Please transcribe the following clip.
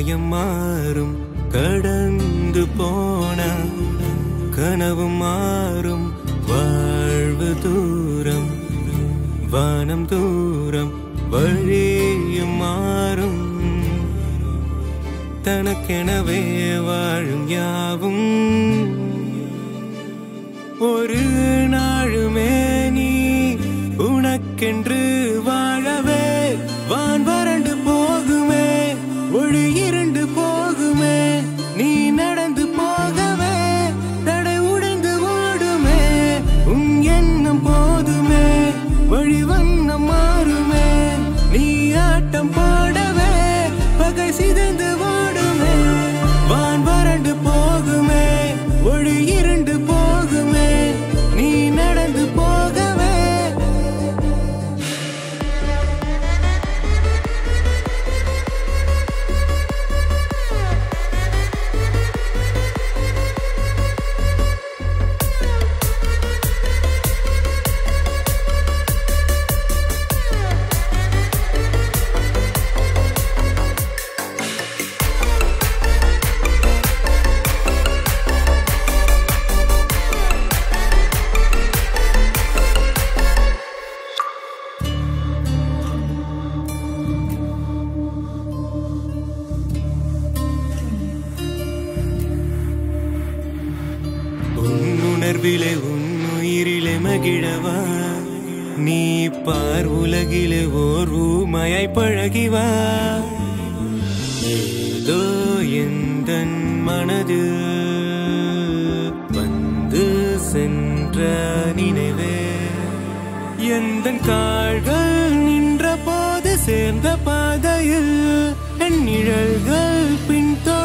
காயம் மாறும் கடந்து போன கனவு மாறும் வாழ்வு தூரம் வானம் தூரம் வழியும் மாறும் தனக்கெனவே வாழும் யாவும் ஒரு நாளுமே நீ உனக்கென்று வாழவே வான் வறண்டு போகுமே ஒளி இருண்டு போகுமே நீ நடந்து போகவே தடை உடைந்து ஓடுமே உன் எண்ணம் போதுமே வழி வண்ணம் மாறுமே நீ ஆட்டம் போடவே பகை சிதைந்து ஓடுமே வான் வறண்டு போகுமே ஒளி இருண்டு போகுமே நீ நடந்து போகவே உன் உணர்விலே உன் உயிரிலே மகிழவா நீ பார் உலகிலே ஓர் ஊமையாய் பழகிவா ஏதோ எந்த மனதில் வந்து சென்ற நினைவே எந்த கால்கள் நின்ற போது சேர்ந்த பாதையில் என் நிழல்கள் பின்